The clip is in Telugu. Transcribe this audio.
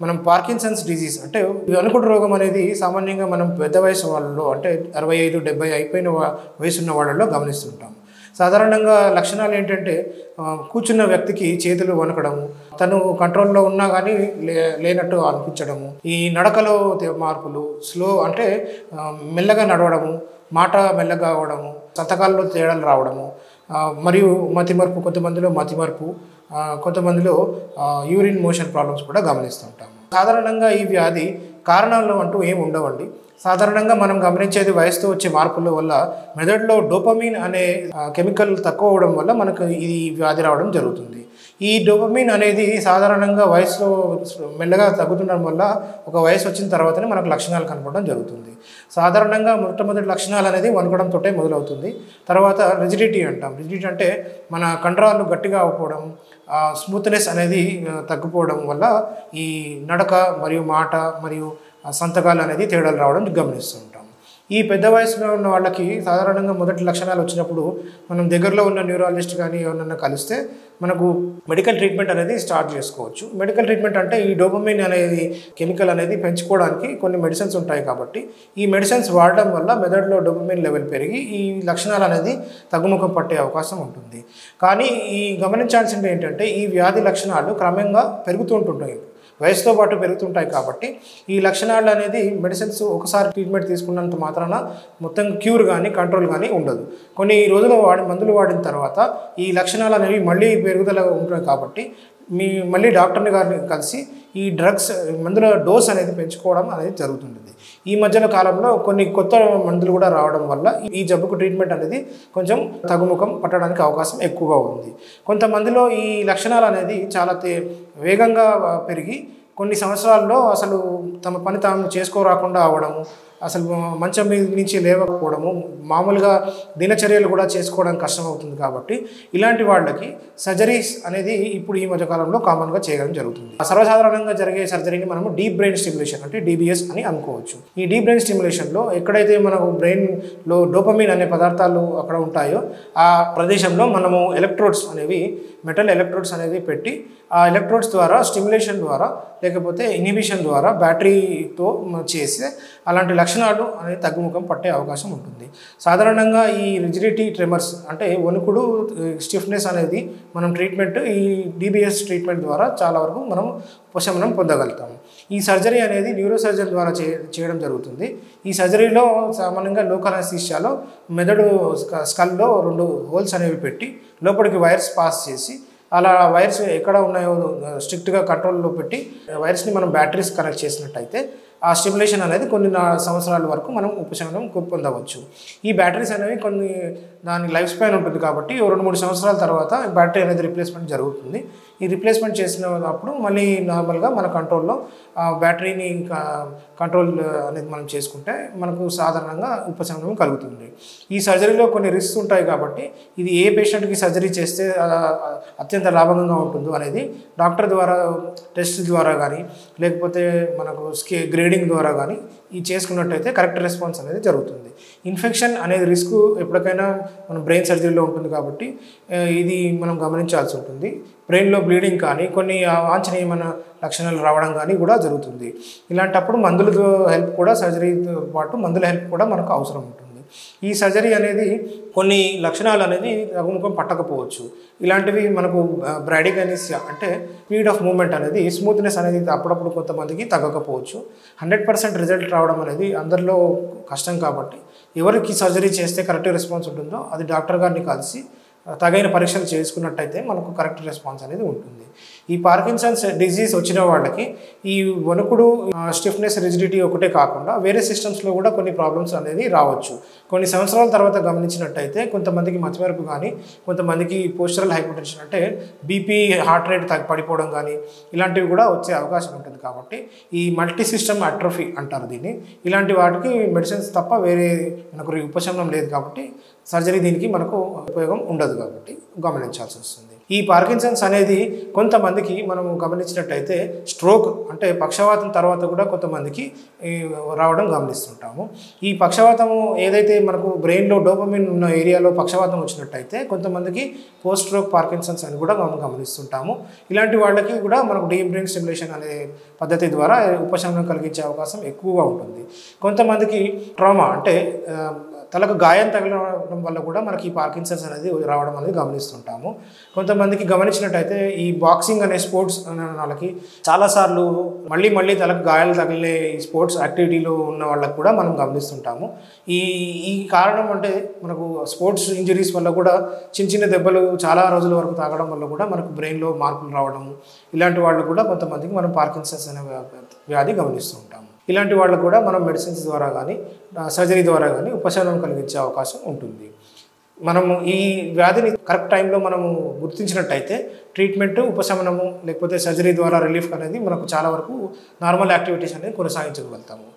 మనం పార్కిన్సన్స్ డిజీజ్ అంటే వెనుకుడు రోగం అనేది సామాన్యంగా మనం పెద్ద వయసు వాళ్ళలో అంటే అరవై ఐదు డెబ్బై అయిపోయిన వా- వయసున్న వాళ్ళలో గమనిస్తుంటాం సాధారణంగా లక్షణాలు ఏంటంటే ఆ, కూర్చున్న వ్యక్తికి చేతులు వణకడము తను కంట్రోల్లో ఉన్నా కానీ లే లేనట్టు అనిపించడము ఈ నడకలో తే- మార్పులు స్లో అంటే ఆ, మెల్లగా నడవడము మాట మెల్లగా అవడము సంతకాల్లో తేడాలు రావడము ఆ, మరియు మతిమరుపు కొంతమందిలో మతిమరుపు ఆ, కొంతమందిలో యూరిన్ మోషన్ ప్రాబ్లమ్స్ కూడా గమనిస్తుంటాము సాధారణంగా ఈ వ్యాధి కారణాలు అంటూ ఏమి ఉండవండి సాధారణంగా మనం గమనించేది వయసుతో వచ్చే మార్పుల వల్ల మెదడులో డోపమిన్ అనే ఆ, కెమికల్ తక్కువ అవడం వల్ల మనకు ఈ వ్యాధి రావడం జరుగుతుంది ఈ డోపమిన్ అనేది సాధారణంగా వయసులో మెల్లగా తగ్గుతుండడం వల్ల ఒక వయసు వచ్చిన తర్వాతనే మనకు లక్షణాలు కనపడడం జరుగుతుంది సాధారణంగా మొట్టమొదటి లక్షణాలు అనేది వణకడంతో మొదలవుతుంది తర్వాత రిజిడిటీ అంటాం రిజిడిటీ అంటే మన కండరాలు గట్టిగా అవ్వకపోవడం స్మూత్నెస్ అనేది ఆ, తగ్గిపోవడం వల్ల ఈ నడక మరియు మాట మరియు ఆ సంతకాలు అనేది తేడాలు రావడం గమనిస్తుంటాం ఈ పెద్ద వయసులో ఉన్న వాళ్ళకి సాధారణంగా మొదటి లక్షణాలు వచ్చినప్పుడు మనం దగ్గరలో ఉన్న న్యూరాలజిస్ట్ కానీ ఎవరన్నా కలిస్తే మనకు మెడికల్ ట్రీట్మెంట్ అనేది స్టార్ట్ చేసుకోవచ్చు మెడికల్ ట్రీట్మెంట్ అంటే ఈ డోపమైన్ అనేది కెమికల్ అనేది పెంచుకోవడానికి కొన్ని మెడిసిన్స్ ఉంటాయి కాబట్టి ఈ మెడిసిన్స్ వాడడం వల్ల మెదడులో డోపమైన్ లెవెల్ పెరిగి ఈ లక్షణాలు అనేది తగ్గుముఖం పట్టే అవకాశం ఉంటుంది కానీ ఈ గమనించాల్సింది ఏంటంటే ఈ వ్యాధి లక్షణాలు క్రమంగా పెరుగుతుంటుంటాయి వయసుతో పాటు పెరుగుతుంటాయి కాబట్టి ఈ లక్షణాలు అనేది మెడిసిన్స్ ఒకసారి ట్రీట్మెంట్ తీసుకున్నంత మాత్రాన మొత్తం క్యూర్ కానీ కంట్రోల్ కానీ ఉండదు కొన్ని రోజులు వాడి మందులు వాడిన తర్వాత ఈ లక్షణాలు అనేవి మళ్ళీ పెరుగుదల ఉంటాయి కాబట్టి మీ మళ్ళీ డాక్టర్ని గారిని కలిసి ఈ డ్రగ్స్ మందుల డోస్ అనేది పెంచుకోవడం అనేది జరుగుతుంటుంది ఈ మధ్యలో కాలంలో కొన్ని కొత్త మందులు కూడా రావడం వల్ల ఈ జబ్బుకు ట్రీట్మెంట్ అనేది కొంచెం తగ్గుముఖం పట్టడానికి అవకాశం ఎక్కువగా ఉంది కొంతమందిలో ఈ లక్షణాలు అనేది చాలా తే- వేగంగా పెరిగి కొన్ని సంవత్సరాల్లో అసలు తమ పని తాము చేసుకోరాకుండా అవడము అసలు మంచం మీద నుంచి లేవకపోవడము మామూలుగా దినచర్యలు కూడా చేసుకోవడం కష్టం అవుతుంది కాబట్టి ఇలాంటి వాళ్ళకి సర్జరీస్ అనేది ఇప్పుడు ఈ మధ్యకాలంలో కామన్గా చేయడం జరుగుతుంది సర్వసాధారణంగా జరిగే సర్జరీని మనము డీప్ బ్రెయిన్ స్టిమ్యులేషన్ అంటే డీబీఎస్ అని అనుకోవచ్చు ఈ డీప్ బ్రెయిన్ స్టిమ్యులేషన్లో ఎక్కడైతే మనకు బ్రెయిన్లో డోపమిన్ అనే పదార్థాలు అక్కడ ఉంటాయో ఆ ప్రదేశంలో మనము ఎలక్ట్రోడ్స్ అనేవి మెటల్ ఎలక్ట్రోడ్స్ అనేవి పెట్టి ఆ ఎలక్ట్రోడ్స్ ద్వారా స్టిమ్యులేషన్ ద్వారా లేకపోతే ఇన్హిబిషన్ ద్వారా బ్యాటరీతో మ- చేస్తే అలాంటి లక్షణాలు అనేది తగ్గుముఖం పట్టే అవకాశం ఉంటుంది సాధారణంగా ఈ రిజిడిటీ ట్రెమర్స్ అంటే వణుకుడు స్టిఫ్నెస్ అనేది మనం ట్రీట్మెంట్ ఈ డిబిఎస్ ట్రీట్మెంట్ ద్వారా చాలా వరకు మనం ఉపశమనం పొందగలుగుతాము ఈ సర్జరీ అనేది న్యూరో సర్జరీ ద్వారా చే చేయడం జరుగుతుంది ఈ సర్జరీలో సామాన్యంగా లోకల్ అనస్థీషియాలో మెదడు స్క- స్కల్లో రెండు హోల్స్ అనేవి పెట్టి లోపలికి వైర్స్ పాస్ చేసి అలా వైర్స్ ఎక్కడ ఉన్నాయో స్ట్రిక్ట్గా కంట్రోల్లో పెట్టి వైర్స్ని మనం బ్యాటరీస్ కనెక్ట్ చేసినట్టయితే ఆ స్టిమ్యులేషన్ అనేది కొన్ని నా- సంవత్సరాల వరకు మనం ఉపశమనం పొందవచ్చు ఈ బ్యాటరీస్ అనేవి కొన్ని దాని లైఫ్ స్పాన్ ఉంటుంది కాబట్టి ఓ రెండు మూడు సంవత్సరాల తర్వాత బ్యాటరీ అనేది రిప్లేస్మెంట్ జరుగుతుంది ఈ రిప్లేస్మెంట్ చేసినప్పుడు మళ్ళీ నార్మల్గా మన కంట్రోల్లో ఆ బ్యాటరీని కంట్రోల్ అనేది మనం చేసుకుంటే మనకు సాధారణంగా ఉపశమనం కలుగుతుంది ఈ సర్జరీలో కొన్ని రిస్క్స్ ఉంటాయి కాబట్టి ఇది ఏ పేషెంట్కి సర్జరీ చేస్తే ఆ, అత్యంత లాభంగా ఉంటుందో అనేది డాక్టర్ ద్వారా టెస్ట్ ద్వారా కానీ లేకపోతే మనకు స్కే గ్రేడింగ్ ద్వారా కానీ ఈ చేసుకున్నట్టయితే కరెక్ట్ రెస్పాన్స్ అనేది జరుగుతుంది ఇన్ఫెక్షన్ అనేది రిస్క్ ఎప్పటికైనా మన బ్రెయిన్ సర్జరీలో ఉంటుంది కాబట్టి ఆ, ఇది మనం గమనించాల్సి ఉంటుంది బ్రెయిన్లో బ్లీడింగ్ కానీ కొన్ని వాంఛనీయమైన లక్షణాలు రావడం కానీ కూడా జరుగుతుంది ఇలాంటప్పుడు మందులతో హెల్ప్ కూడా సర్జరీతో పాటు మందుల హెల్ప్ కూడా మనకు అవసరం ఉంటుంది ఈ సర్జరీ అనేది కొన్ని లక్షణాలు అనేది తగ్గుముఖం పట్టకపోవచ్చు ఇలాంటివి మనకు బ్రాడిగనిసియా అంటే స్పీడ్ ఆఫ్ మూమెంట్ అనేది స్మూత్నెస్ అనేది అప్పుడప్పుడు కొంతమందికి తగ్గకపోవచ్చు హండ్రెడ్ పర్సెంట్ రిజల్ట్ రావడం అనేది అందరిలో కష్టం కాబట్టి ఎవరికి సర్జరీ చేస్తే కరెక్ట్ రెస్పాన్స్ ఉంటుందో అది డాక్టర్ గారిని కలిసి తగిన పరీక్షలు చేసుకున్నట్టయితే మనకు కరెక్ట్ రెస్పాన్స్ అనేది ఉంటుంది ఈ పార్కిన్సన్స్ డిజీజ్ వచ్చిన వాళ్ళకి ఈ వణుకుడు స్టిఫ్నెస్ రిజిడిటీ ఒకటే కాకుండా వేరే సిస్టమ్స్లో కూడా కొన్ని ప్రాబ్లమ్స్ అనేది రావచ్చు కొన్ని సంవత్సరాల తర్వాత గమనించినట్టయితే కొంతమందికి మతిమరుపు కానీ కొంతమందికి పోస్టరల్ హైపోటెన్షన్ అంటే బీపీ హార్ట్ రేట్ తగ్గి పడిపోవడం కానీ ఇలాంటివి కూడా వచ్చే అవకాశం ఉంటుంది కాబట్టి ఈ మల్టీ సిస్టమ్ అట్రోఫీ అంటారు దీన్ని ఇలాంటి వాటికి మెడిసిన్స్ తప్ప వేరే మనకు ఉపశమనం లేదు కాబట్టి సర్జరీ దీనికి మనకు ఉపయోగం ఉండదు కాబట్టి గమనించాల్సి వస్తుంది ఈ పార్కిన్సన్స్ అనేది కొంతమందికి మనం గమనించినట్టయితే స్ట్రోక్ అంటే పక్షవాతం తర్వాత కూడా కొంతమందికి ఈ, రావడం గమనిస్తుంటాము ఈ పక్షవాతము ఏదైతే మనకు బ్రెయిన్లో డోపమిన్ ఉన్న ఏరియాలో పక్షవాతం వచ్చినట్టయితే కొంతమందికి పోస్ట్ స్ట్రోక్ పార్కిన్సన్స్ అని కూడా మనం గమనిస్తుంటాము ఇలాంటి వాళ్ళకి కూడా మనకు డీప్ బ్రెయిన్ స్టిమ్యులేషన్ అనే పద్ధతి ద్వారా ఉపశమనం కలిగించే అవకాశం ఎక్కువగా ఉంటుంది కొంతమందికి ట్రామా అంటే ఆ, తలకు గాయం తగలడం వల్ల కూడా మనకి ఈ పార్కిన్సన్స్ అనేది రావడం అనేది గమనిస్తుంటాము కొంతమందికి గమనించినట్టయితే ఈ బాక్సింగ్ అనే స్పోర్ట్స్ అనే వాళ్ళకి చాలాసార్లు మళ్ళీ మళ్ళీ తలకు గాయాలు తగిలే ఈ స్పోర్ట్స్ యాక్టివిటీలో ఉన్న వాళ్ళకి కూడా మనం గమనిస్తుంటాము ఈ ఈ కారణం అంటే మనకు స్పోర్ట్స్ ఇంజరీస్ వల్ల కూడా చిన్న చిన్న దెబ్బలు చాలా రోజుల వరకు తాగడం వల్ల కూడా మనకు బ్రెయిన్లో మార్పులు రావడం ఇలాంటి వాళ్ళు కూడా కొంతమందికి మనం పార్కిన్సన్స్ అనే వ్యా- వ్యాధి గమనిస్తూ ఉంటాము ఇలాంటి వాళ్ళకు కూడా మనం మెడిసిన్స్ ద్వారా కానీ సర్జరీ ద్వారా కానీ ఉపశమనం కలిగించే అవకాశం ఉంటుంది మనము ఈ వ్యాధిని కరెక్ట్ టైంలో మనము గుర్తించినట్టయితే ట్రీట్మెంట్ ఉపశమనము లేకపోతే సర్జరీ ద్వారా రిలీఫ్ అనేది మనకు చాలా వరకు నార్మల్ యాక్టివిటీస్ అనేది కొనసాగించగలుగుతాము